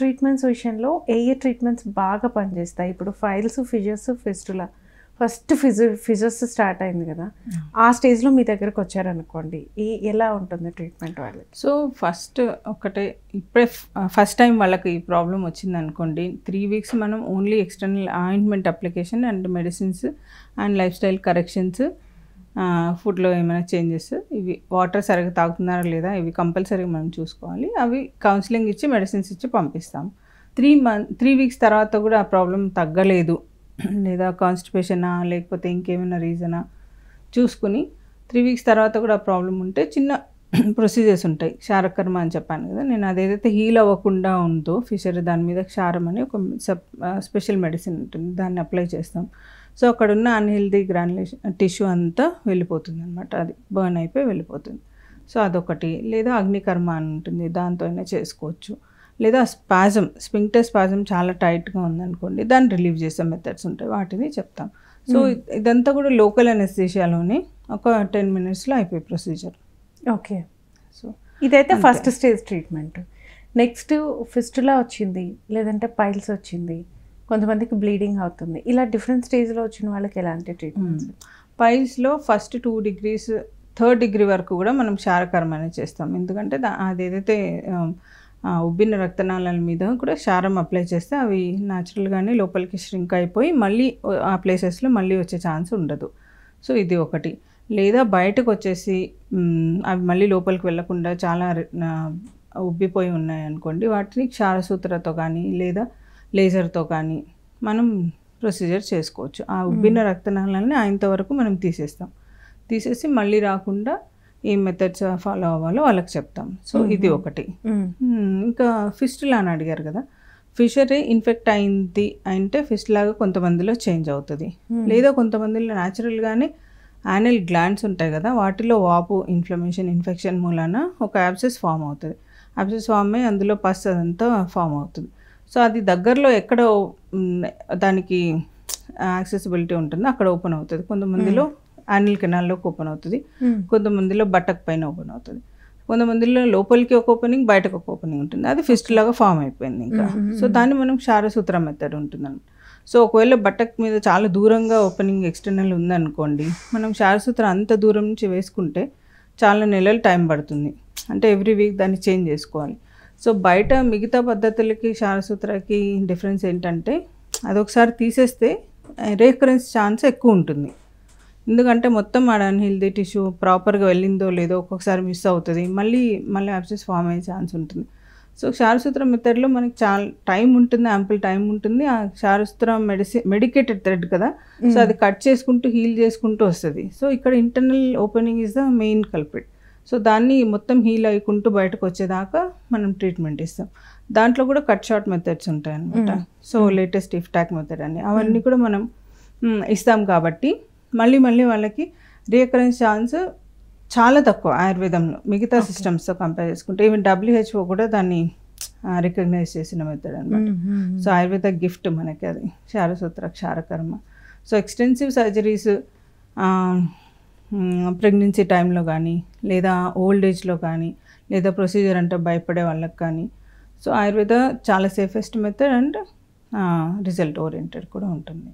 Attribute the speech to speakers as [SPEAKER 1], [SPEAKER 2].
[SPEAKER 1] Treatments విషయంలో ఏ ఏ treatments బాగా పనిచేస్తాయి ఇప్పుడు ఫైల్స్ ఫిజర్స్ ఫిస్టులా ఫస్ట్ ఫిజు ఫిజర్స్ స్టార్ట్ అయింది కదా ఆ స్టేజ్లో మీ దగ్గరకు వచ్చారనుకోండి ఈ ఎలా ఉంటుంది ట్రీట్మెంట్ వాళ్ళకి
[SPEAKER 2] సో ఫస్ట్ ఒకటే ఇప్పుడే ఫస్ట్ టైం వాళ్ళకి ఈ ప్రాబ్లం వచ్చింది అనుకోండి త్రీ వీక్స్ మనం only external ointment application and medicines and lifestyle corrections ఫుడ్లో ఏమైనా చేంజెస్ ఇవి వాటర్ సరిగ్గా తాగుతున్నారా లేదా ఇవి కంపల్సరీగా మనం చూసుకోవాలి అవి కౌన్సిలింగ్ ఇచ్చి మెడిసిన్స్ ఇచ్చి పంపిస్తాం త్రీ మంత్ త్రీ వీక్స్ తర్వాత కూడా ఆ ప్రాబ్లం తగ్గలేదు లేదా కాన్స్టిపేషనా లేకపోతే ఇంకేమైనా రీజనా చూసుకుని త్రీ వీక్స్ తర్వాత కూడా ఆ ప్రాబ్లం ఉంటే చిన్న ప్రొసీజర్స్ ఉంటాయి క్షారకర్మ అని చెప్పాను కదా నేను అదేదైతే హీల్ అవ్వకుండా ఉందో ఫిషర్ దాని మీద క్షారం అని ఒక సబ్ స్పెషల్ మెడిసిన్ ఉంటుంది దాన్ని అప్లై చేస్తాం సో అక్కడ ఉన్న అన్హెల్దీ గ్రాన్యులేషన్ టిష్యూ అంతా వెళ్ళిపోతుంది అనమాట అది బర్న్ అయిపోయి వెళ్ళిపోతుంది సో అదొకటి లేదా అగ్నికర్మ అని ఉంటుంది దాంతో అయినా చేసుకోవచ్చు లేదా స్పాజం స్పింక్టర్ స్పాజం చాలా టైట్గా ఉందనుకోండి దాన్ని రిలీవ్ చేసే మెథడ్స్ ఉంటాయి వాటిని చెప్తాం సో ఇదంతా కూడా లోకల్ అనెస్థీషియాలోనే ఒక టెన్ మినిట్స్లో అయిపోయి ప్రొసీజర్
[SPEAKER 1] ఓకే
[SPEAKER 2] సో
[SPEAKER 1] ఇదైతే first stage treatment next fistula వచ్చింది లేదంటే పైల్స్ వచ్చింది కొంతమందికి బ్లీడింగ్ అవుతుంది ఇలా డిఫరెంట్ స్టేజ్లో వచ్చిన వాళ్ళకి ఎలాంటి ట్రీట్మెంట్స్
[SPEAKER 2] పైల్స్లో first two degrees third degree వరకు కూడా మనం క్షారకర్మ అనేది చేస్తాం ఎందుకంటే దా అది ఏదైతే ఆ, ఆ, ఉబ్బిన రక్తనాళాల మీద కూడా క్షారం అప్లై చేస్తే అవి న్యాచురల్గానే లోపలికి ష్రింక్ అయిపోయి మళ్ళీ ఆ ప్లేసెస్లో మళ్ళీ వచ్చే ఛాన్స్ ఉండదు సో ఇది ఒకటి లేదా బయటకు వచ్చేసి మ్, అవి మళ్ళీ లోపలికి వెళ్ళకుండా చాలా రి- ఆ, ఉబ్బిపోయి ఉన్నాయి అనుకోండి వాటిని క్షారసూత్రతో కానీ లేదా లేజర్తో కానీ మనం ప్రొసీజర్ చేసుకోవచ్చు ఆ ఉబ్బిన రక్తనాళాలని ఆయనంత వరకు మనం తీసేస్తాం తీసేసి మళ్ళీ రాకుండా ఏ మెథడ్స్ ఫాలో అవ్వాలో వాళ్ళకి చెప్తాం సో ఇది ఒకటి మ్మ్. ఇంకా ఫిస్టులా అని అడిగారు కదా ఫిషరీ ఇన్ఫెక్ట్ అయింది అంటే ఫిస్ట్ లాగా కొంతమందిలో చేంజ్ అవుతుంది లేదా కొంతమందిలో న్యాచురల్గానే యానల్ గ్లాండ్స్ ఉంటాయి కదా వాటిలో వాపు ఇన్ఫ్లమేషన్ ఇన్ఫెక్షన్ మూలాన ఒక యాబ్సెస్ ఫామ్ అవుతుంది యాబ్సెస్ ఫామ్ అయ్యి అందులో పస్ అదంతా ఫామ్ అవుతుంది సో అది దగ్గరలో ఎక్కడ మ్, దానికి యాక్సెసిబిలిటీ ఉంటుందో అక్కడ ఓపెన్ అవుతుంది కొంతమందిలో యానిల్ కెనాల్లోకి ఓపెన్ అవుతుంది కొంతమందిలో బట్టక్ పైన ఓపెన్ అవుతుంది కొంతమందిలో లోపలికి ఒక ఓపెనింగ్ బయటకు ఒక ఓపెనింగ్ ఉంటుంది అది ఫిస్ట్ లాగా ఫామ్ అయిపోయింది ఇంకా సో దాన్ని మనం క్షారసూత్ర మెథడ్ ఉంటుంది సో ఒకవేళ బట్టక్ మీద చాలా దూరంగా ఓపెనింగ్ ఎక్స్టర్నల్ ఉందనుకోండి మనం క్షారసూత్ర అంత దూరం నుంచి వేసుకుంటే చాలా నెలలు టైం పడుతుంది అంటే ఎవ్రీ వీక్ దాన్ని చేంజ్ చేసుకోవాలి సో బయట మిగతా పద్ధతులకి క్షారసూత్రకి డిఫరెన్స్ ఏంటంటే అదొకసారి తీసేస్తే రేకరెన్స్ ఛాన్స్ ఎక్కువ ఉంటుంది ఎందుకంటే మొత్తం ఆడ అన్హెల్దీ టిష్యూ ప్రాపర్గా వెళ్ళిందో లేదో ఒక్కొక్కసారి మిస్ అవుతుంది మళ్ళీ మళ్ళీ యాబ్సెస్ ఫామ్ అయ్యే ఛాన్స్ ఉంటుంది సో క్షారసూత్ర మెథడ్లో మనకి చాలా టైం ఉంటుంది యాంపుల్ టైం ఉంటుంది ఆ క్షారసూత్ర మెడిసిన్ మెడికేటెడ్ థ్రెడ్ కదా సో అది కట్ చేసుకుంటూ హీల్ చేసుకుంటూ వస్తుంది సో ఇక్కడ internal opening is the main culprit so దాన్ని మొత్తం హీల్ అయ్యుకుంటూ బయటకు వచ్చేదాకా మనం ట్రీట్మెంట్ ఇస్తాం దాంట్లో కూడా కట్ షార్ట్ మెథడ్స్ ఉంటాయి అనమాట సో లేటెస్ట్ ఇఫ్టాక్ మెథడ్ అని అవన్నీ కూడా మనం మ్, ఇస్తాం కాబట్టి మళ్ళీ మళ్ళీ వాళ్ళకి రీకరెన్స్ ఛాన్స్ చాలా తక్కువ ఆయుర్వేదంలో మిగతా సిస్టమ్స్తో కంపేర్ చేసుకుంటే ఈవెన్ డబ్ల్యూహెచ్ఓ కూడా దాన్ని రికగ్నైజ్ చేసిన మెథడ్ అనమాట సో ఆయుర్వేద గిఫ్ట్ మనకి అది క్షారసూత్ర క్షారకర్మ సో ఎక్స్టెన్సివ్ సర్జరీస్ ప్రెగ్నెన్సీ టైంలో కానీ లేదా ఓల్డ్ ఏజ్లో కానీ లేదా ప్రొసీజర్ అంటే భయపడే వాళ్ళకి కానీ సో ఆయుర్వేద చాలా safest method and result oriented కూడా ఉంటుంది